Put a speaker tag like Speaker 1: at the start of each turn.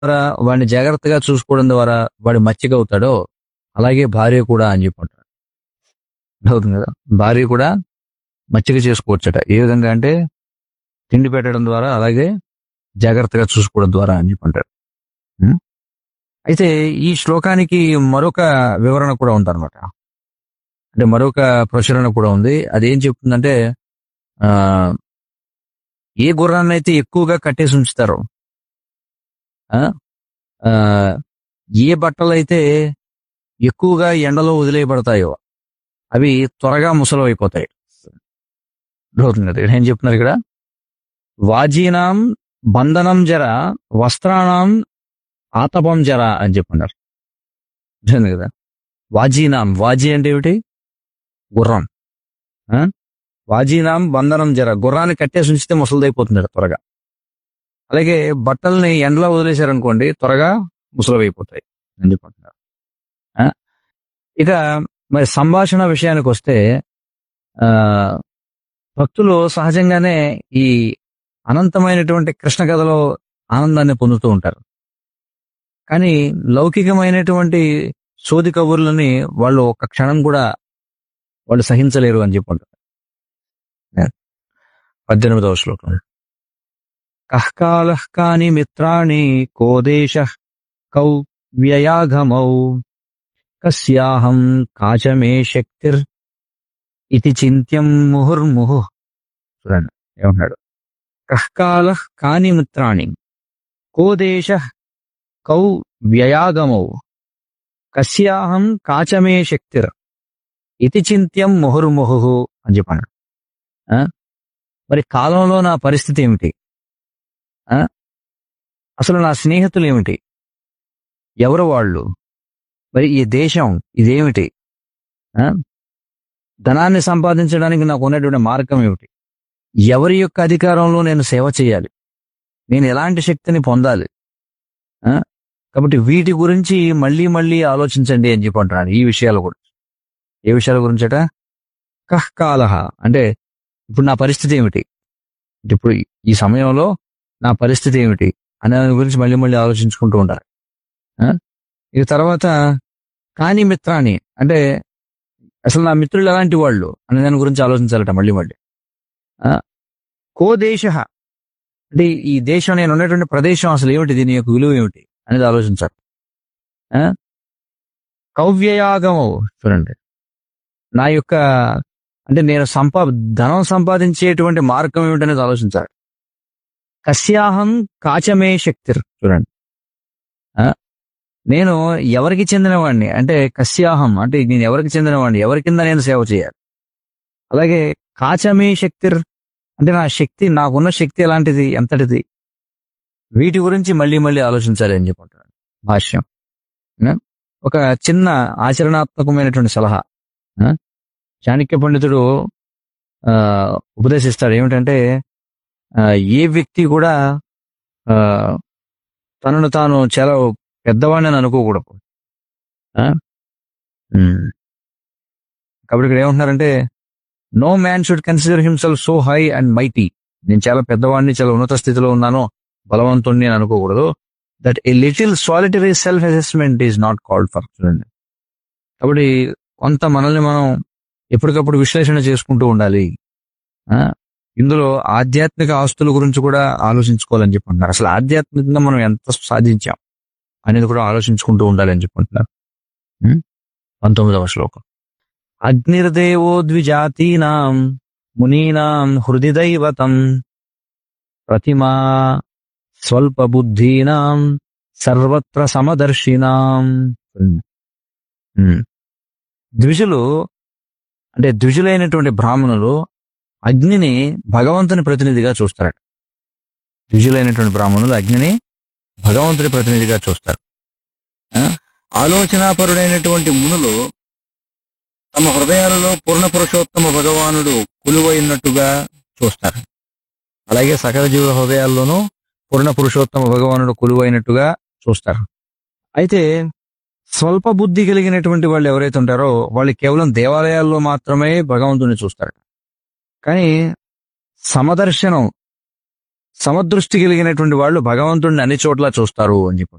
Speaker 1: ద్వారా వాడిని జాగ్రత్తగా చూసుకోవడం ద్వారా వాడు మచ్చిక అవుతాడో అలాగే భార్య కూడా అని చెప్పుకుంటాడు అవుతుంది కదా భార్య కూడా మచ్చిక చేసుకోవచ్చట ఏ విధంగా అంటే తిండి పెట్టడం ద్వారా అలాగే జాగ్రత్తగా చూసుకోవడం ద్వారా అని చెప్పుకుంటాడు ఉం? అయితే ఈ శ్లోకానికి మరొక వివరణ కూడా ఉందన్నమాట అంటే మరొక ప్రచురణ కూడా ఉంది అది ఏం చెప్తుందంటే ఆ ఏ గుర్రాన్ని అయితే ఎక్కువగా కట్టేసి ఉంచుతారో ఆ, ఆ, ఏ బట్టలు అయితే ఎక్కువగా ఎండలో వదిలేయబడతాయో అవి త్వరగా ముసలమైపోతాయి అవుతుంది కదా ఇక్కడ ఏం చెప్తున్నారు ఇక్కడ వాజీనాం బంధనం జర వస్త్రాణం ఆతపం జర అని చెప్పున్నారు అర్థమైంది కదా వాజీనాం వాజీ అంటే ఏమిటి గుర్రం ఆ? వాజీనాం బంధనం జర గుర్రాన్ని కట్టేసి ఉంచితే ముసలిదైపోతుంది త్వరగా అలాగే బట్టల్ని ఎండలో వదిలేశారనుకోండి త్వరగా ముసలవైపోతాయి అని చెప్పుకుంటున్నారు ఆ? ఇక మరి సంభాషణ విషయానికి వస్తే ఆ భక్తులు సహజంగానే ఈ అనంతమైనటువంటి కృష్ణ కథలో ఆనందాన్ని పొందుతూ ఉంటారు కానీ లౌకికమైనటువంటి సోది కబుర్లని వాళ్ళు ఒక క్షణం కూడా వాళ్ళు సహించలేరు అని చెప్పుకుంటారు పద్దెనిమిదవ శ్లోకం కహ్కాల కాని మిత్రాణి కో దేశ కౌ వ్యయాగమౌ కస్యాహం కాచమే శక్తిర్ ఇది చింత్యం ముహుర్ముహు చూడండి ఏమన్నాడు కహ్కాల కాని మిత్రాణి కో దేశ కౌ వ్యయాగమౌ కస్యాహం కాచమే శక్తిర్ ఇతి చింత్యం ముహుర్ముహు అని చెప్పాడు ఆ? మరి కాలంలో నా పరిస్థితి ఏమిటి ఆ? అసలు నా స్నేహితులు ఏమిటి ఎవరు వాళ్ళు మరి ఈ దేశం ఇదేమిటి ఆ? ధనాన్ని సంపాదించడానికి నాకు ఉన్నటువంటి మార్గం ఏమిటి ఎవరి యొక్క అధికారంలో నేను సేవ చేయాలి నేను ఎలాంటి శక్తిని పొందాలి ఆ? కాబట్టి వీటి గురించి మళ్ళీ మళ్ళీ ఆలోచించండి అని చెప్పి అంటున్నాడు ఈ విషయాల గురించి ఏ విషయాల గురించట కహ్కాలహ అంటే ఇప్పుడు నా పరిస్థితి ఏమిటి అంటే ఇప్పుడు ఈ సమయంలో నా పరిస్థితి ఏమిటి అనే దాని గురించి మళ్ళీ మళ్ళీ ఆలోచించుకుంటూ ఉంటారు ఆ? ఇక తర్వాత కాని మిత్రాన్ని అంటే అసలు నా మిత్రులు ఎలాంటి వాళ్ళు అనే దాని గురించి ఆలోచించాలట మళ్ళీ మళ్ళీ ఆ? కో దేశ అంటే ఈ దేశం నేను ఉన్నటువంటి ప్రదేశం అసలు ఏమిటి దీని యొక్క విలువ ఏమిటి అనేది ఆలోచించాలి ఆ? కౌవ్యయాగము చూడండి నా యొక్క అంటే నేను సంపా ధనం సంపాదించేటువంటి మార్గం ఏమిటనేది ఆలోచించాలి కస్యాహం కాచమే శక్తిర్ చూడండి ఆ? నేను ఎవరికి చెందినవాడిని అంటే కస్యాహం అంటే నేను ఎవరికి చెందినవాడిని ఎవరి కింద నేను సేవ చేయాలి అలాగే కాచమే శక్తిర్ అంటే నా శక్తి నాకున్న శక్తి ఎలాంటిది ఎంతటిది వీటి గురించి మళ్ళీ మళ్ళీ ఆలోచించాలి అని చెప్పుకుంటున్నాను భాష్యం ఆ? ఒక చిన్న ఆచరణాత్మకమైనటువంటి సలహా ఆ? చాణక్య పండితుడు ఆ, ఉపదేశిస్తాడు ఏమిటంటే ఆ, ఏ వ్యక్తి కూడా ఆ, తనను తాను చాలా పెద్దవాడిని అని అనుకోకూడదు ఆ? ఉమ్. కాబట్టి ఇక్కడ ఏమంటున్నారంటే no man should consider himself so high and mighty నేను చాలా పెద్దవాడిని చాలా ఉన్నత స్థితిలో ఉన్నాను బలవంతుణ్ణి అని అనుకోకూడదు that a little solitary self assessment is not called for చూడండి కాబట్టి కొంత మనల్ని మనం ఎప్పటికప్పుడు విశ్లేషణ చేసుకుంటూ ఉండాలి ఆ? ఇందులో ఆధ్యాత్మిక ఆస్తుల గురించి కూడా ఆలోచించుకోవాలని చెప్పుకుంటున్నారు అసలు ఆధ్యాత్మికంగా మనం ఎంత సాధించాం అనేది కూడా ఆలోచించుకుంటూ ఉండాలి అని చెప్పుకుంటున్నారు ఉం? పంతొమ్మిదవ శ్లోకం అగ్నిర్దేవో ద్విజాతీనాం మునీనాం హృది దైవతం ప్రతిమా స్వల్ప బుద్ధీనాం సర్వత్ర సమదర్శినాం ఉం. ఉం. ద్విజులు అంటే ద్విజులైనటువంటి బ్రాహ్మణులు అగ్నిని భగవంతుని ప్రతినిధిగా చూస్తారట ద్విజులైనటువంటి బ్రాహ్మణులు అగ్నిని భగవంతుని ప్రతినిధిగా చూస్తారు ఆ? ఆలోచనాపరుడైనటువంటి మునులు తమ హృదయాలలో పూర్ణ పురుషోత్తమ భగవానుడు కొలువైనట్టుగా చూస్తారు అలాగే సకల జీవుల హృదయాల్లోనూ పూర్ణ పురుషోత్తమ భగవానుడు కొలువైనట్టుగా చూస్తారు అయితే స్వల్ప బుద్ధి కలిగినటువంటి వాళ్ళు ఎవరైతే ఉంటారో వాళ్ళు కేవలం దేవాలయాల్లో మాత్రమే భగవంతుని చూస్తారు కానీ సమదర్శనం సమదృష్టి కలిగినటువంటి వాళ్ళు భగవంతుడిని అన్ని చోట్ల చూస్తారు అని చెప్పి